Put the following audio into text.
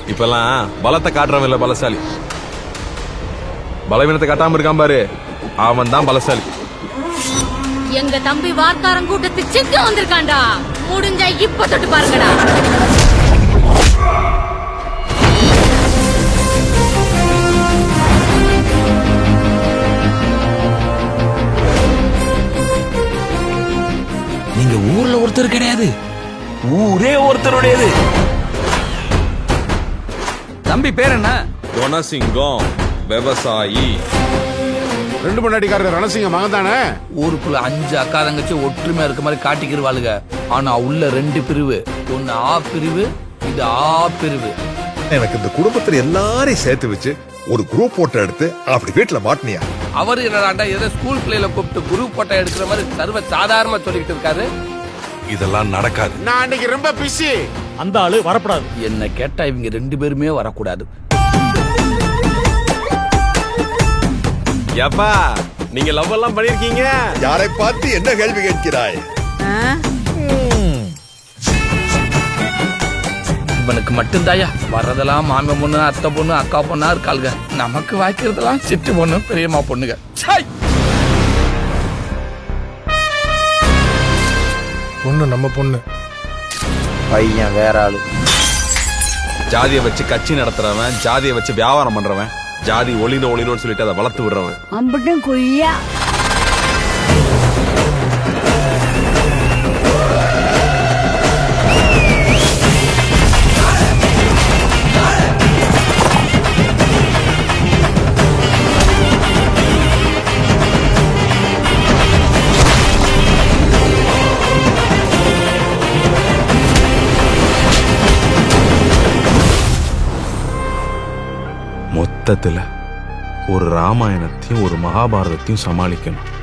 இப்பெல்லாம் பலத்தை காட்டுறவன் இல்ல பலசாலி பலவீனத்தை காட்டாம இருக்கான் பாரு அவன் தான் பலசாலி எங்க தம்பி வார்க்காரன் கூட்டத்துக்கு சிக்கம் வந்திருக்கான்டா முடிஞ்சா இப்ப தொட்டு பாருங்கடா நீங்க ஊர்ல ஒருத்தர் கிடையாது ஊரே ஒருத்தருடையது தம்பி பேர் என்ன குணசிங்கம் விவசாயி ரெண்டு முன்னாடிக்காரர் ரணசிங்க மகன் தானே ஊருக்குள்ள அஞ்சு அக்கா தங்கச்சி ஒற்றுமையா இருக்க மாதிரி காட்டிக்கிருவாளுங்க ஆனா உள்ள ரெண்டு பிரிவு ஒன்னு ஆ பிரிவு இது ஆ பிரிவு எனக்கு இந்த குடும்பத்துல எல்லாரையும் சேர்த்து வச்சு ஒரு குரூப் போட்டோ எடுத்து அப்படி வீட்டுல மாட்டினியா அவர் என்னடாண்டா ஏதோ ஸ்கூல் பிள்ளைல கூப்பிட்டு குரூப் போட்டோ எடுக்கிற மாதிரி சர்வ சாதாரணமா சொல்லிக்கிட்டு இருக்காரு இதெல்லாம் நடக்காது நான் அன்னைக்கு ரொம்ப பிஸி அந்த ஆளு வரப்படாது என்ன கேட்டா இவங்க ரெண்டு பேருமே வரக்கூடாது ஏப்பா நீங்க லவ் எல்லாம் பண்ணிருக்கீங்க யாரை பார்த்து என்ன கேள்வி கேட்கிறாய் இவனுக்கு மட்டும்தாயா வர்றதெல்லாம் மாமி பொண்ணு அத்தை பொண்ணு அக்கா பொண்ணா இருக்காளுங்க நமக்கு வாய்க்கிறதெல்லாம் சிட்டு பொண்ணு பெரியம்மா பொண்ணுங்க ச்சை! பொண்ணு நம்ம பொண்ணு பையன் வேற ஆளு ஜாதியை வச்சு கட்சி நடத்துறவன் ஜாதியை வச்சு வியாபாரம் பண்றவன் ஜாதி ஒளினோ ஒளினோன்னு சொல்லிட்டு அதை வளர்த்து விடுறவன் அம்பட்டும் கொய்யா மொத்தத்துல ஒரு ராமாயணத்தையும் ஒரு மகாபாரதத்தையும் சமாளிக்கணும்